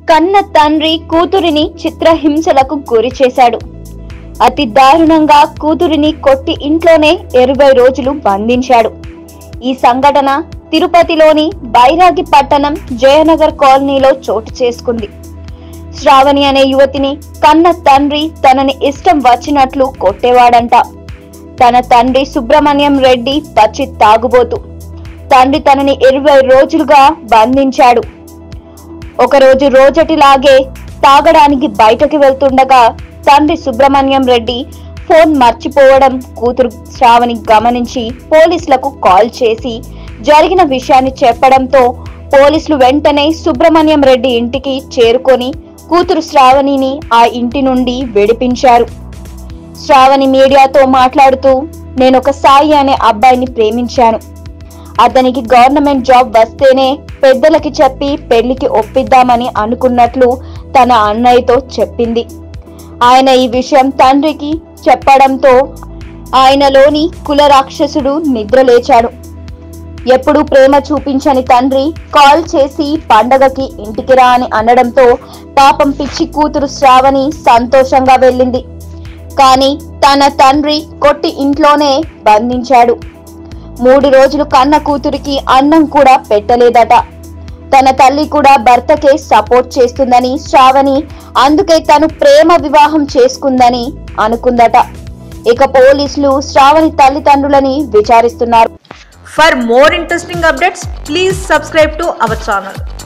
కన్న తండ్రి కూతురిని చిత్రహింసలకు గురి చేశాడు అతి దారుణంగా కూతురిని కొట్టి ఇంట్లోనే ఇరవై రోజులు బంధించాడు ఈ సంఘటన తిరుపతిలోని బైరాగి పట్టణం జయనగర్ కాలనీలో చోటు చేసుకుంది శ్రావణి అనే యువతిని కన్న తండ్రి తనని ఇష్టం వచ్చినట్లు కొట్టేవాడంట తన తండ్రి సుబ్రహ్మణ్యం రెడ్డి పచ్చి తాగుబోతు తండ్రి తనని ఇరవై రోజులుగా బంధించాడు ఒకరోజు రోజటిలాగే తాగడానికి బయటకు వెళ్తుండగా తండ్రి సుబ్రహ్మణ్యం రెడ్డి ఫోన్ మర్చిపోవడం కూతురు శ్రావణి గమనించి పోలీసులకు కాల్ చేసి జరిగిన విషయాన్ని చెప్పడంతో పోలీసులు వెంటనే సుబ్రహ్మణ్యం రెడ్డి ఇంటికి చేరుకొని కూతురు శ్రావణిని ఆ ఇంటి నుండి విడిపించారు శ్రావణి మీడియాతో మాట్లాడుతూ నేను ఒక సాయి అనే అబ్బాయిని ప్రేమించాను అతనికి గవర్నమెంట్ జాబ్ వస్తేనే పెద్దలకి చెప్పి పెళ్లికి ఒప్పిద్దామని అనుకున్నట్లు తన అన్నయ్యతో చెప్పింది ఆయన ఈ విషయం తండ్రికి చెప్పడంతో ఆయనలోని కుల రాక్షసుడు నిద్రలేచాడు ఎప్పుడు ప్రేమ చూపించని తండ్రి కాల్ చేసి పండగకి ఇంటికి రా అని అనడంతో పాపం పిచ్చి కూతురు శ్రావణి సంతోషంగా వెళ్ళింది కానీ తన తండ్రి కొట్టి ఇంట్లోనే బంధించాడు మూడు రోజులు కన్న కూతురికి అన్నం కూడా పెట్టలేదట తన తల్లి కూడా భర్తకే సపోర్ట్ చేస్తుందని శ్రావణి అందుకే తను ప్రేమ వివాహం చేసుకుందని అనుకుందట ఇక పోలీసులు శ్రావణి తల్లిదండ్రులని విచారిస్తున్నారు For more interesting updates, please subscribe to our channel.